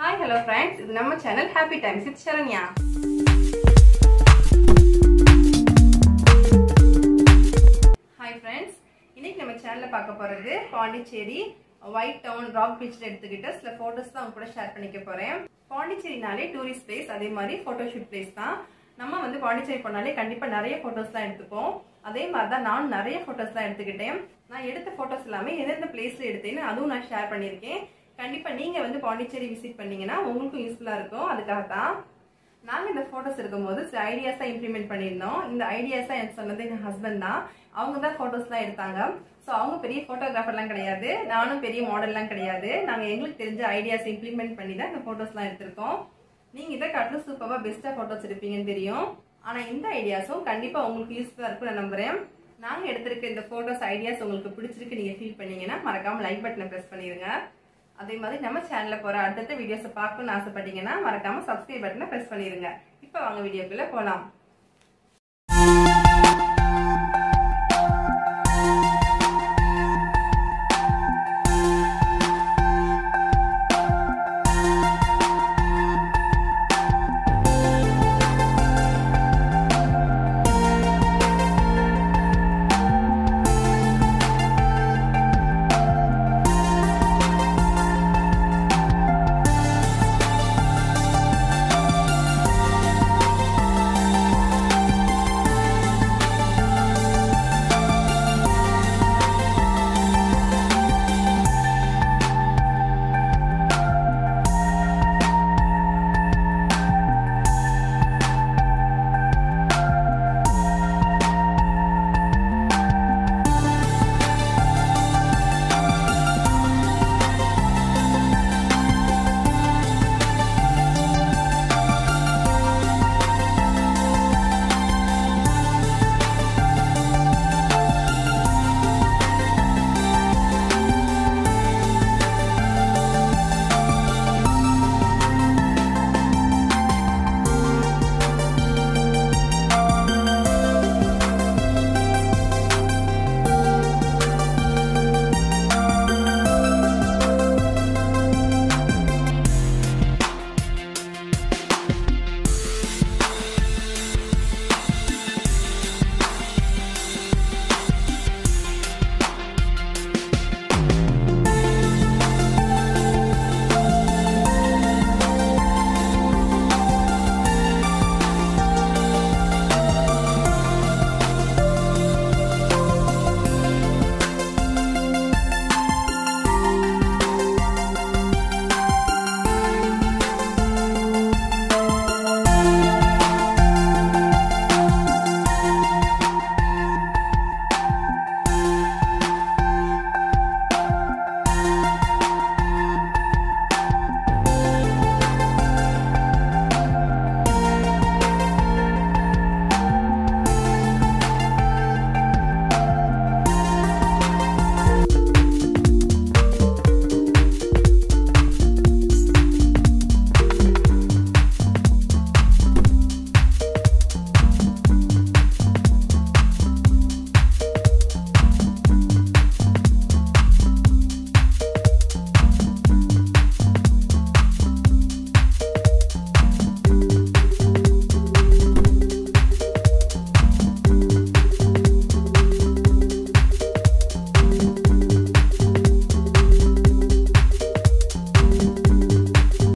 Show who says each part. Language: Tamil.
Speaker 1: ஹாய் ஹலோ ஃப்ரெண்ட்ஸ் இது நம்ம channel happy times with Saranya hi friends இன்னைக்கு நம்ம சேனல்ல பார்க்க போறது பாண்டிச்சேரி ஒயிட் டவுன் ராக் பீச்ல எடுத்துக்கிட்ட சில போட்டோஸ் தான் உங்க கூட ஷேர் பண்ணிக்க போறேன் பாண்டிச்சேரினாலே டூரிஸ்ட் பிளேஸ் அதே மாதிரி போட்டோஷூட் பிளேஸ் தான் நம்ம வந்து பாண்டிச்சேரி போனாலே கண்டிப்பா நிறைய போட்டோஸ் தான் எடுத்துப்போம் அதே மாதிரி தான் நானும் நிறைய போட்டோஸ் தான் எடுத்துக்கிட்டேன் நான் எடுத்த போட்டோஸ் எல்லாமே எந்தெந்த பிளேஸ்ல எடுத்தேன்னு அதுவும் நான் ஷேர் பண்ணியிருக்கேன் கண்டிப்பா நீங்க வந்து பாண்டிச்சேரி விசிட் பண்ணீங்கன்னா உங்களுக்கும் யூஸ்ஃபுல்லா இருக்கும் அதுக்காக தான் நாங்க இந்த போட்டோஸ் எடுக்கும்போது சில ஐடியாஸ் தான் இம்ப்ளிமெண்ட் பண்ணியிருந்தோம் இந்த ஐடியாஸ் தான் எனக்கு சொன்னது எங்க ஹஸ்பண்ட் தான் அவங்க தான் போட்டோஸ்லாம் எடுத்தாங்க ஸோ அவங்க பெரிய போட்டோகிராஃபர்லாம் கிடையாது நானும் பெரிய மாடல்லாம் கிடையாது நாங்கள் எங்களுக்கு தெரிஞ்ச ஐடியாஸ் இம்ப்ளிமெண்ட் பண்ணி தான் இந்த போட்டோஸ்லாம் எடுத்திருக்கோம் நீங்கள் இதை காட்டிலும் சூப்பராக பெஸ்ட்டாக ஃபோட்டோஸ் எடுப்பீங்கன்னு தெரியும் ஆனால் இந்த ஐடியாஸும் கண்டிப்பாக உங்களுக்கு யூஸ்ஃபுல்லாக இருக்கும் நான் நம்புறேன் நாங்கள் எடுத்திருக்க இந்த ஃபோட்டோஸ் ஐடியாஸ் உங்களுக்கு பிடிச்சிருக்கு நீங்கள் ஃபீல் பண்ணீங்கன்னா மறக்காமல் லைக் பட்டனை ப்ரெஸ் பண்ணிடுங்க அதே மாதிரி நம்ம சேனல்ல போற அடுத்தடுத்த வீடியோஸை பார்க்கணும்னு ஆசைப்பட்டீங்கன்னா மறக்காம சப்ஸ்கிரைப் பட்டனை ப்ரெஸ் பண்ணிருங்க இப்போ வாங்க வீடியோக்குள்ள போலாம்